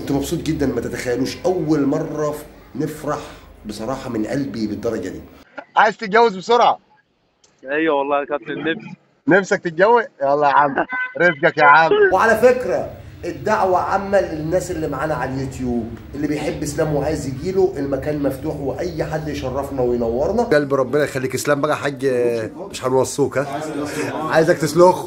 كنت مبسوط جدا ما تتخيلوش اول مره نفرح بصراحه من قلبي بالدرجه دي عايز تتجوز بسرعه ايوه والله يا كابتن نفسي نفسك تتجوز يلا يا عم رزقك يا عم وعلى فكره الدعوة عامة للناس اللي معانا على اليوتيوب اللي بيحب اسلام وعايز يجيله المكان مفتوح واي حد يشرفنا وينورنا قلب ربنا يخليك اسلام بقى حاج مش هنوصوك ها عايزك تسلخ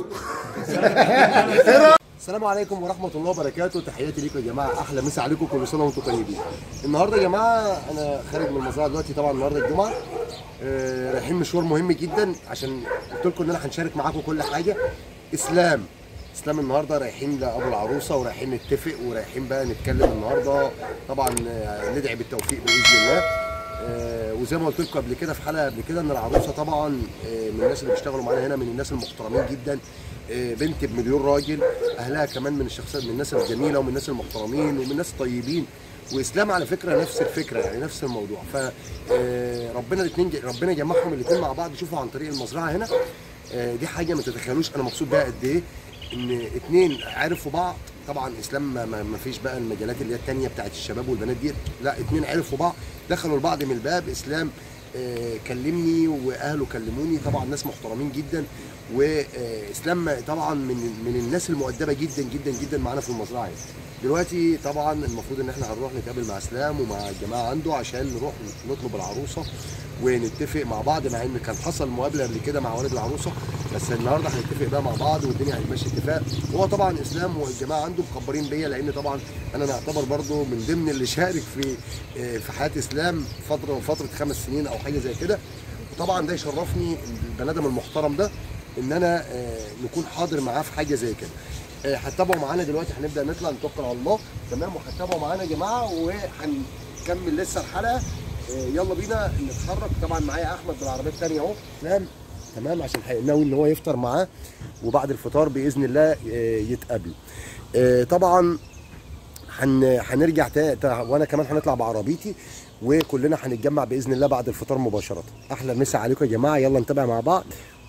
السلام عليكم ورحمة الله وبركاته تحياتي ليكم يا جماعة أحلى مسا عليكم كل سنة وأنتم طيبين النهاردة يا جماعة أنا خارج من المزرعة دلوقتي طبعا النهاردة الجمعة آه، رايحين مشوار مهم جدا عشان قلت لكم إن أنا هنشارك معاكم كل حاجة إسلام اسلام النهارده رايحين لابو العروسه ورايحين نتفق ورايحين بقى نتكلم النهارده طبعا آه، ندعي بالتوفيق باذن الله آه، وزي ما قلت لكم قبل كده في حلقه قبل كده ان العروسه طبعا آه، من الناس اللي بيشتغلوا معانا هنا من الناس المحترمين جدا آه، بنت بمليون راجل اهلها كمان من الشخصيات من الناس الجميله ومن الناس المحترمين ومن الناس الطيبين واسلام على فكره نفس الفكره يعني نفس الموضوع ف آه، ربنا الاثنين ربنا يجمعهم الاثنين مع بعض يشوفوا عن طريق المزرعه هنا آه، دي حاجه ما تتخيلوش انا مبسوط بيها قد ايه ان اتنين عرفوا بعض طبعا اسلام ما, ما ما فيش بقى المجالات اللي هي التانية بتاعت الشباب والبنات دي لا اتنين عرفوا بعض دخلوا لبعض من الباب اسلام آه، كلمني واهله كلموني طبعا ناس محترمين جدا واسلام طبعا من من الناس المؤدبه جدا جدا جدا معانا في المزرعه يعني. دلوقتي طبعا المفروض ان احنا هنروح نتقابل مع اسلام ومع الجماعه عنده عشان نروح نطلب العروسه ونتفق مع بعض مع ان كان حصل مقابله قبل كده مع والد العروسه بس النهارده هنتفق بقى مع بعض والدنيا هتمشي اتفاق هو طبعا اسلام والجماعه عنده مكبرين بيا لان طبعا انا نعتبر برضو من ضمن اللي شارك في آه، في حياه اسلام فتره فتره خمس سنين او حاجه زي كده وطبعا ده يشرفني البني ادم المحترم ده ان انا آه، نكون حاضر معاه في حاجه زي كده آه، هتتابعوا معانا دلوقتي هنبدا نطلع نتوكل على الله تمام وهتتابعوا معانا يا جماعه وهنكمل لسه الحلقه آه، يلا بينا نتحرك طبعا معايا احمد بالعربيه الثانيه اهو تمام تمام عشان هي- ناوي ان هو يفطر معاه وبعد الفطار باذن الله آه، يتقابلوا آه، طبعا هن... هنرجع تا... تا... وانا كمان هنطلع بعربيتي وكلنا هنتجمع باذن الله بعد الفطار مباشره احلى مسا عليكم يا جماعه يلا نتابع مع بعض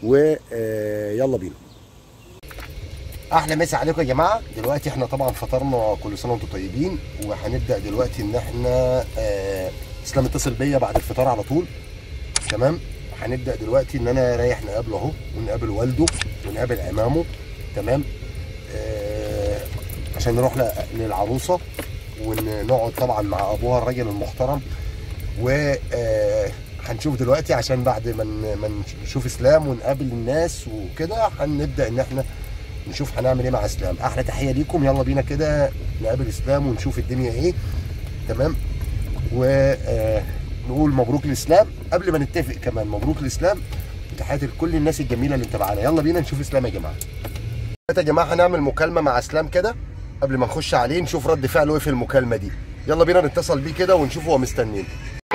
ويلا بينا احلى مسا عليكم يا جماعه دلوقتي احنا طبعا فطرنا كل سنه وانتم طيبين وهنبدا دلوقتي ان احنا آه، اسلام اتصل بيا بعد الفطار على طول تمام هنبدا دلوقتي ان انا رايح نقابله اهو ونقابل والده ونقابل عمامه تمام آه عشان نروح ل- للعروسه ونقعد طبعا مع ابوها الراجل المحترم و آه، هنشوف دلوقتي عشان بعد ما ن- ما نشوف اسلام ونقابل الناس وكده هنبدا ان احنا نشوف هنعمل ايه مع اسلام احلى تحيه ليكم يلا بينا كده نقابل اسلام ونشوف الدنيا ايه تمام ونقول مبروك لاسلام قبل ما نتفق كمان مبروك لاسلام وتحياتي لكل الناس الجميله اللي متابعانا يلا بينا نشوف اسلام يا جماعه يا جماعه هنعمل مكالمه مع اسلام كده قبل ما نخش عليه نشوف رد فعله ايه في المكالمه دي يلا بينا نتصل بيه كده ونشوف هو مستنينا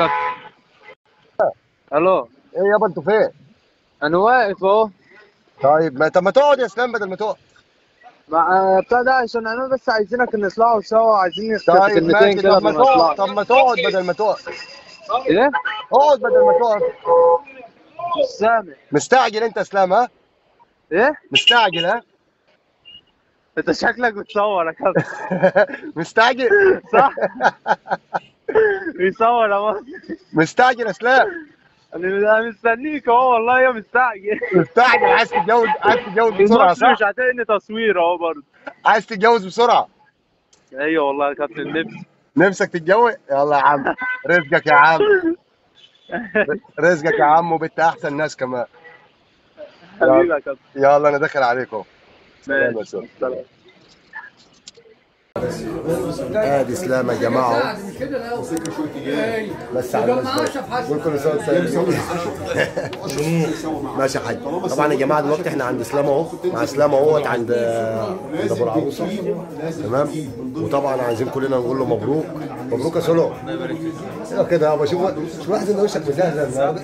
الو ايه يابا انتوا فين انا واقف اهو طيب ما طب ما تقعد يا اسلام بدل ما تقعد مع بتاع ده عشان انا بس عايزينك نطلعوا سوا عايزين نختار طيب كلمتين ماشي كده طب ما قبل ما تقعد نطلع طب ما تقعد بدل ما تقعد ايه اقعد بدل ما تقعد مش سامع مستعجل انت يا اسلام ها ايه مستعجل ها انت شكلك بتصور يا كابتن مستعجل صح بيصور يا مصر مستعجل يا اسلام انا مستنيك اهو والله يا مستعجل مستعجل عايز تتجوز عايز تتجوز بسرعه المصري مش صح هتقني تصوير اهو برضه عايز تتجوز بسرعه ايوه والله يا كابتن نفسي نفسك تتجوز يلا يا عم رزقك يا عم رزقك يا عم وبنت احسن ناس كمان حبيبي يا كابتن يلا انا داخل عليكم سلام يا ماشي سلام. سلام ادي اسلام يا جماعه بس على قول كل سنه وانت طيب. ماشي يا حاج طبعا يا جماعه دلوقتي احنا عند اسلام اهو مع اسلام اهوت عند عند ابو العروسه تمام وطبعا عايزين كلنا نقول له مبروك مبروك يا سولو ايوه كده يابا شوف شوف واحد ان وشك مزهزه النهارده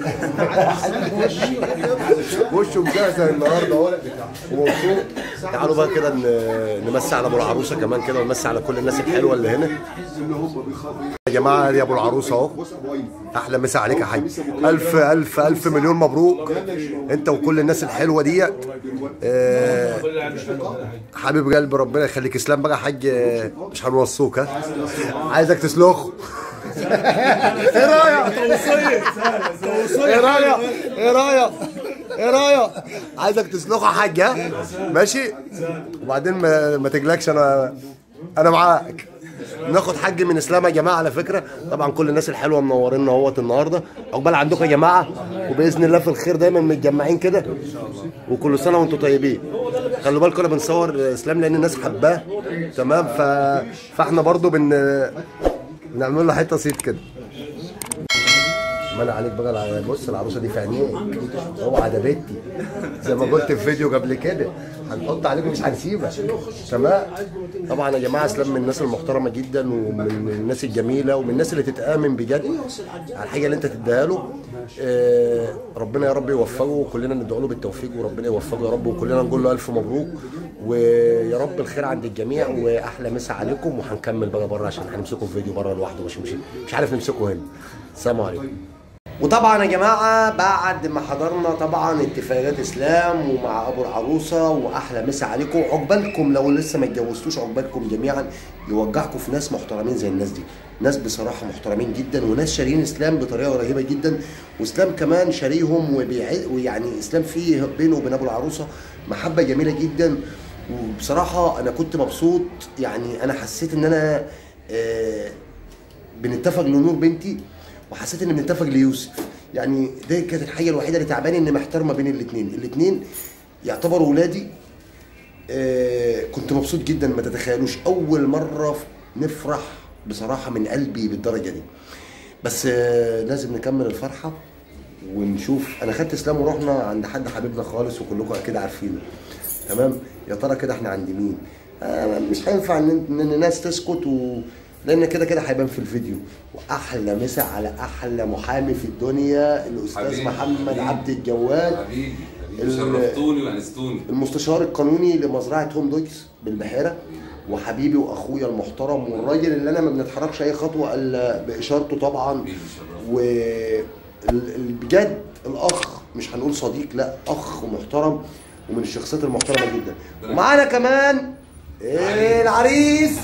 وشه مزهزه النهارده اهو ومبسوط تعالوا بقى كده ن- نمسي على ابو العروسه كمان كده ونمسي على كل الناس الحلوه اللي هنا يا جماعه دي ابو العروسه اهو احلى مسا عليك يا حاج الف الف الف مليون مبروك انت وكل الناس الحلوه ديت آه، حبيب قلبي ربنا يخليك اسلام بقى يا حاج آه، مش هنوصوك ها عايزك تسلخ ايه رايك ايه رايك ايه رايك ايه رايك عايزك تسلخه يا حاج ها ماشي وبعدين ما, ما تجلكش انا انا معاك ناخد حج من اسلام يا جماعه على فكره طبعا كل الناس الحلوه منورينا اهوت النهارده عقبال عندكم يا جماعه وباذن الله في الخير دايما متجمعين كده وكل سنه وانتم طيبين خلوا بالكم انا بنصور اسلام لان الناس حباه تمام ف... فاحنا برضو بن بنعمل له حته صيت كده ما انا عليك بقى الع- بص العروسه دي في عينيك اوعى ده بنتي زي ما قلت في فيديو قبل كده هنحط عليكم مش هنسيبك تمام طبعا يا جماعه اسلام من الناس المحترمه جدا ومن الناس الجميله ومن الناس اللي تتامن بجد على الحاجه اللي انت تديها له آه، ربنا يا رب يوفقه وكلنا ندعو له بالتوفيق وربنا يوفقه يا رب وكلنا نقول له الف مبروك ويا رب الخير عند الجميع واحلى مسا عليكم وهنكمل بقى بره عشان هنمسكه في فيديو بره لوحده مش مش مش عارف نمسكه هنا السلام عليكم وطبعا يا جماعه بعد ما حضرنا طبعا اتفاقيات اسلام ومع ابو العروسه واحلى مسا عليكم عقبالكم لو لسه ما اتجوزتوش عقبالكم جميعا يوجعكم في ناس محترمين زي الناس دي ناس بصراحه محترمين جدا وناس شاريين اسلام بطريقه رهيبه جدا واسلام كمان شاريهم وبيع- ويعني اسلام فيه بينه وبين ابو العروسه محبه جميله جدا وبصراحه انا كنت مبسوط يعني انا حسيت ان انا آه بنتفق لنور بنتي وحسيت ان بنتفق ليوسف يعني دي كانت الحاجه الوحيده اللي تعباني ان محتار ما بين الاثنين الاثنين يعتبروا ولادي آه كنت مبسوط جدا ما تتخيلوش اول مره نفرح بصراحه من قلبي بالدرجه دي بس آه لازم نكمل الفرحه ونشوف انا خدت اسلام ورحنا عند حد حبيبنا خالص وكلكم اكيد عارفينه تمام يا ترى كده احنا عند مين آه مش هينفع ان ان الناس تسكت و... لان كده كده هيبان في الفيديو واحلى مسا على احلى محامي في الدنيا الاستاذ حبيبي، محمد حبيبي. عبد الجواد حبيبي ال- شرفتوني وانستوني المستشار القانوني لمزرعه هوم دوجز بالبحيره وحبيبي واخويا المحترم والراجل اللي انا ما بنتحركش اي خطوه الا باشارته طبعا حبيبي شرفتوني و ال- ال- بجد الاخ مش هنقول صديق لا اخ محترم ومن الشخصيات المحترمه جدا ومعانا كمان إيه العريس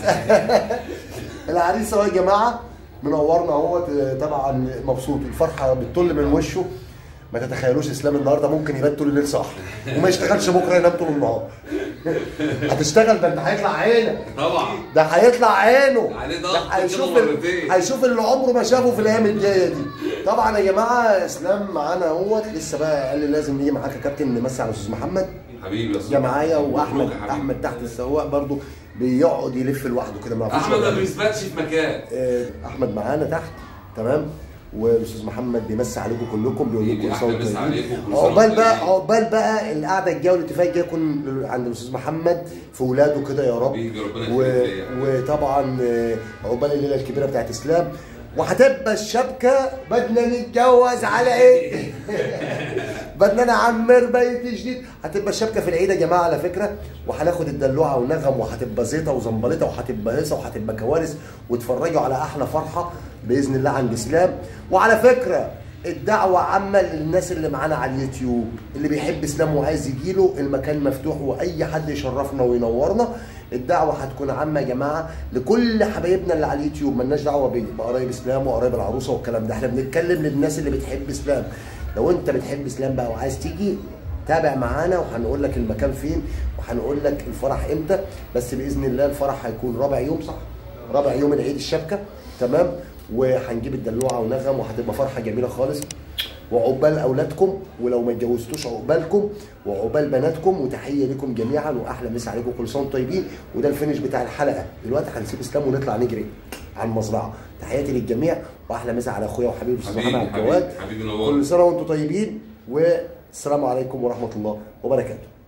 العريس اهو يا جماعه منورنا اهوت طبعا مبسوط الفرحه بتطل من وشه ما تتخيلوش اسلام النهارده ممكن يبات طول الليل صح وما يشتغلش بكره ينام طول النهار هتشتغل ده انت هيطلع عينك طبعا ده هيطلع عينه عليه ده ضغط هيشوف كده ال- مرتين. هيشوف اللي عمره ما شافه في الايام الجايه دي طبعا يا جماعه اسلام معانا اهوت لسه بقى قال لي لازم نيجي معاك يا كابتن نمسي على الاستاذ محمد حبيبي يا جه معايا واحمد مبروك يا حبيبي. احمد تحت السواق برضو بيقعد يلف لوحده كده ما فيش احمد ما بيثبتش في مكان آه، احمد معانا تحت تمام والاستاذ محمد بيمسي عليكم كلكم بيقول لكم حبيبي، كل سنه أحلى مسا وانتم طيبين. عليكم، كل سنة عقبال وأنتم بقى طيبين. عقبال بقى القعده الجايه والاتفاق الجاي يكون عند الاستاذ محمد في ولاده كده يا رب حبيبي، ربنا و... يخليك ليا. وطبعا آه، عقبال الليله الكبيره بتاعت اسلام وهتبقى الشبكه بدنا نتجوز على ايه؟ بدنا نعمر بيت جديد هتبقى الشبكه في العيد يا جماعه على فكره وهناخد الدلوعه ونغم وهتبقى زيطه وزنبلطه وهتبقى هيصه وهتبقى كوارث واتفرجوا على احلى فرحه باذن الله عند اسلام وعلى فكره الدعوة عامة للناس اللي معانا على اليوتيوب اللي بيحب اسلام وعايز يجيله المكان مفتوح واي حد يشرفنا وينورنا الدعوة هتكون عامة يا جماعة لكل حبايبنا اللي على اليوتيوب ملناش دعوة بيه بقرايب اسلام وقرايب العروسة والكلام ده احنا بنتكلم للناس اللي بتحب اسلام لو انت بتحب اسلام بقى وعايز تيجي تابع معانا وهنقول لك المكان فين وهنقول لك الفرح امتى بس باذن الله الفرح هيكون رابع يوم صح رابع يوم العيد الشبكه تمام وهنجيب الدلوعه ونغم وهتبقى فرحه جميله خالص وعقبال اولادكم ولو ما اتجوزتوش عقبالكم وعقبال بناتكم وتحيه لكم جميعا واحلى مسا عليكم كل سنه وانتم طيبين وده الفينش بتاع الحلقه دلوقتي هنسيب اسلام ونطلع نجري على المزرعه تحياتي للجميع واحلى مسا على اخويا وحبيبي الاستاذ حبيبي، محمد عبد حبيبي، الجواد حبيبي نور. كل سنه وانتم طيبين والسلام عليكم ورحمه الله وبركاته